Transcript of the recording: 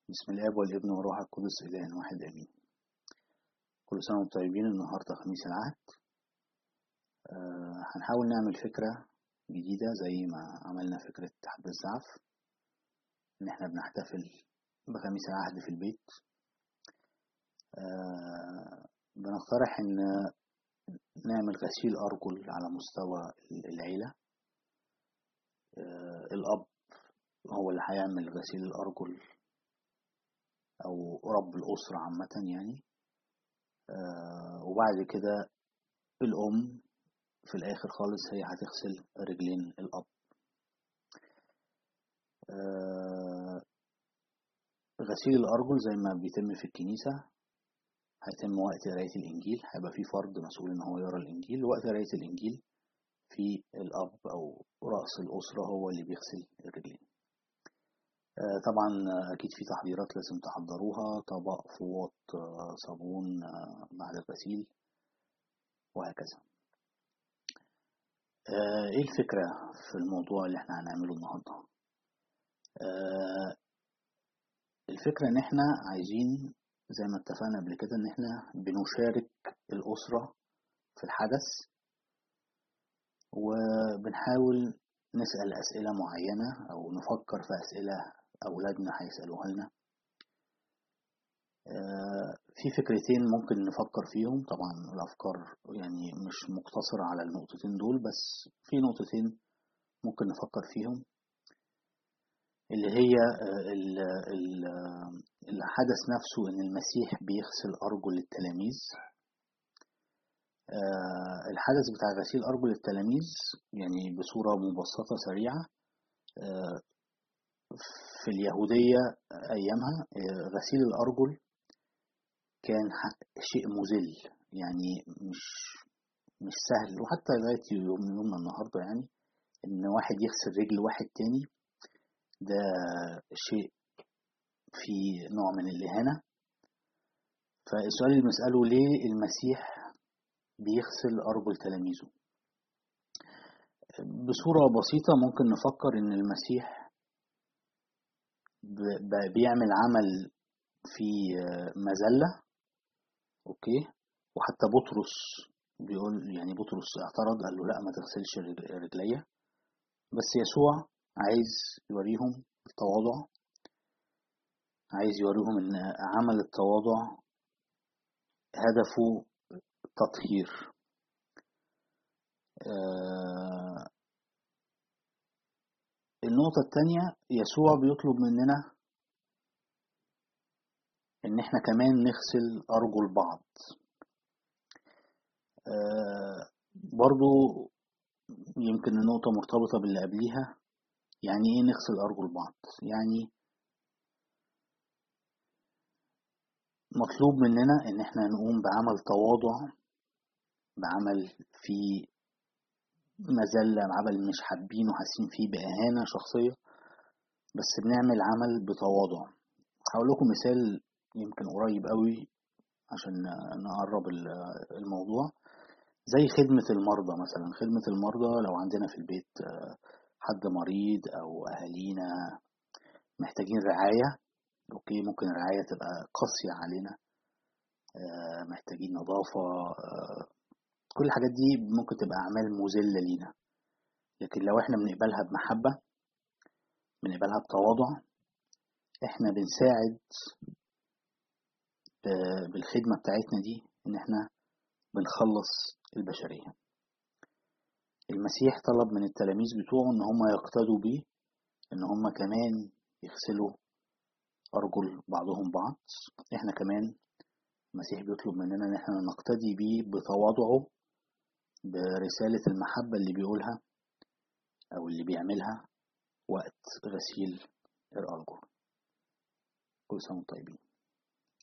بسم الاب والابن والروح القدس اله واحد امين كل سنه وانتم طيبين النهارده خميس العهد آه هنحاول نعمل فكره جديده زي ما عملنا فكره تحدي الزعف ان احنا بنحتفل بخميس العهد في البيت آه بنقترح ان نعمل غسيل ارجل على مستوى العيله آه الاب هو اللي هيعمل غسيل الارجل او رب الاسره عامه يعني آه وبعد كده الام في الاخر خالص هي هتغسل رجلين الاب آه غسيل الارجل زي ما بيتم في الكنيسه هيتم وقت قرايه الانجيل هيبقى في فرد مسؤول ان هو يقرا الانجيل وقت قرايه الانجيل في الاب او راس الاسره هو اللي بيغسل الرجلين طبعا اكيد في تحضيرات لازم تحضروها طبق فوط صابون بعد الغسيل وهكذا ايه الفكرة في الموضوع اللي احنا هنعمله النهاردة الفكرة ان احنا عايزين زي ما اتفقنا قبل كده ان احنا بنشارك الاسرة في الحدث وبنحاول نسأل أسئلة معينة أو نفكر في أسئلة أولادنا هيسألوها لنا في فكرتين ممكن نفكر فيهم طبعا الأفكار يعني مش مقتصرة على النقطتين دول بس في نقطتين ممكن نفكر فيهم اللي هي الحدث نفسه إن المسيح بيغسل أرجل التلاميذ الحدث بتاع غسيل أرجل التلاميذ يعني بصورة مبسطة سريعة في اليهودية أيامها غسيل الأرجل كان شيء مذل يعني مش مش سهل وحتى لغاية يوم يومنا النهاردة يعني إن واحد يغسل رجل واحد تاني ده شيء في نوع من الإهانة فالسؤال اللي بنسأله ليه المسيح بيغسل أرجل تلاميذه بصورة بسيطة ممكن نفكر إن المسيح بيعمل عمل في مذلة أوكي وحتى بطرس بيقول يعني بطرس اعترض قال له لا ما تغسلش رجليا بس يسوع عايز يوريهم التواضع عايز يوريهم ان عمل التواضع هدفه تطهير آه النقطة التانية يسوع بيطلب مننا ان احنا كمان نغسل ارجل بعض آه برضو يمكن النقطة مرتبطة باللي قبليها يعني ايه نغسل ارجل بعض يعني مطلوب مننا ان احنا نقوم بعمل تواضع بعمل في مذلة عمل مش حابين وحاسين فيه بإهانة شخصية بس بنعمل عمل بتواضع هقول لكم مثال يمكن قريب قوي عشان نقرب الموضوع زي خدمة المرضى مثلا خدمة المرضى لو عندنا في البيت حد مريض أو أهالينا محتاجين رعاية أوكي ممكن الرعاية تبقى قاسية علينا محتاجين نظافة كل الحاجات دي ممكن تبقى أعمال مذلة لينا لكن لو احنا بنقبلها بمحبة بنقبلها بتواضع احنا بنساعد بالخدمة بتاعتنا دي ان احنا بنخلص البشرية المسيح طلب من التلاميذ بتوعه ان هم يقتدوا بيه ان هم كمان يغسلوا أرجل بعضهم بعض احنا كمان المسيح بيطلب مننا ان احنا نقتدي بيه بتواضعه برسالة المحبة اللي بيقولها أو اللي بيعملها وقت غسيل الأرجل كل سنة وانتم طيبين